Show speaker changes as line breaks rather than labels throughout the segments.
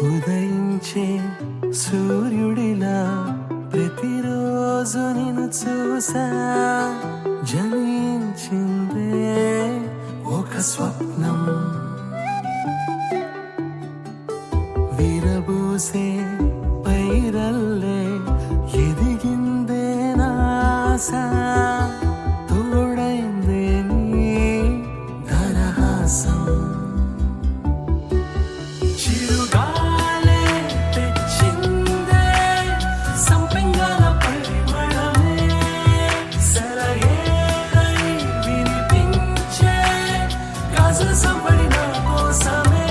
ఉదయించే సూర్యుడిలా ప్రతిరోజు నిన్ను చూసా జనించిందే ఒక స్వప్నం విరబూసే పైరల్లే ఎదిగిందే నాస తోడైందే నీ దరహాసం చిరుగాలే తెచ్చిందే సంపెంగల పరిమళమే సరయేరై వినిపించే గాజుల సంబడి నా కోసమే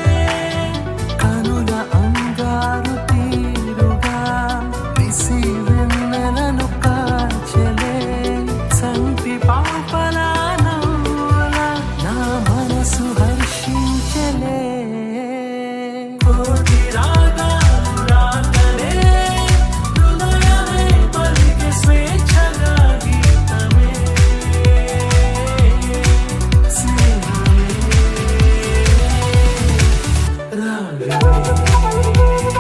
కనుల అంగారు తీరుగా నిసి వెన్నెలను కాల్చలే సంటి పాపల నవ్వుల నా మనసు హర్షించలే కోటి రాగాలు రాగలే హృదయమే పలికే స్వేచ్ఛగా గీతమే స్నేహమే రాగమే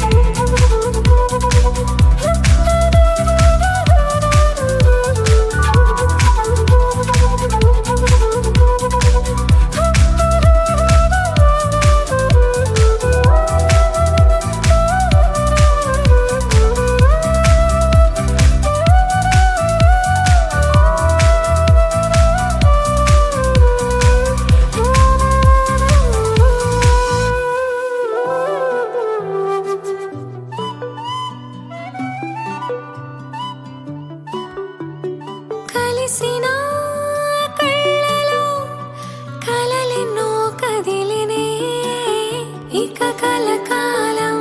కలిసిన కళ్ళలో కలలెన్నో కదిలినే ఇక కలకాలం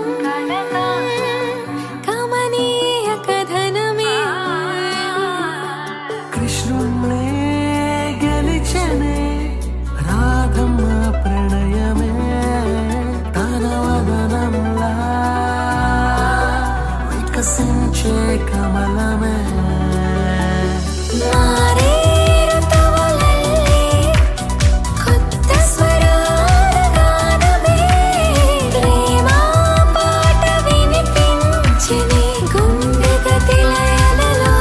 కమనీయ కథనమే
కృష్ణుణ్ణే గెలిచనే రాధమ్మ ప్రణయమే తన వదనంలా వికసించే కమలమే
మారే ఋతువులల్లే కొత్త స్వరాల గానమే ప్రేమ పాట వినిపించని గుండె గతిలయలలో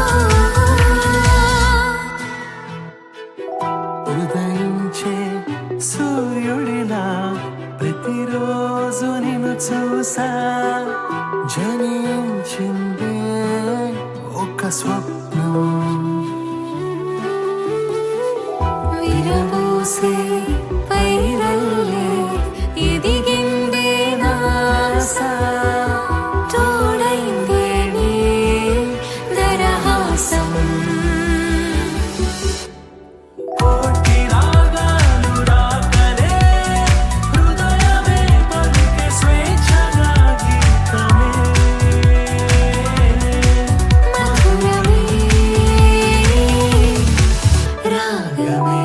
ఉదయించే సూర్యుడిలా ప్రతిరోజు నిన్ను చూసా జనించిందే ఒక స్వప్నం
విరబూసే పైరల్లే ఎదిగిందే నాస తోడైందే నీ దరహాసం
కోటి రాగాలు రాగలే హృదయమే పలికే స్వేచ్ఛగా గీతమే
మధురమే రాగమే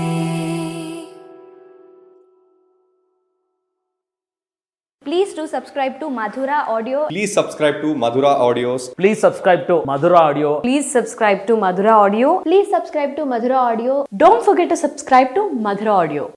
Please do subscribe to Madhura Audio.
Please subscribe to Madhura Audios.
Please subscribe to Madhura Audio.
Please subscribe to Madhura Audio. Please subscribe to Madhura Audio. Don't forget to subscribe to Madhura Audio.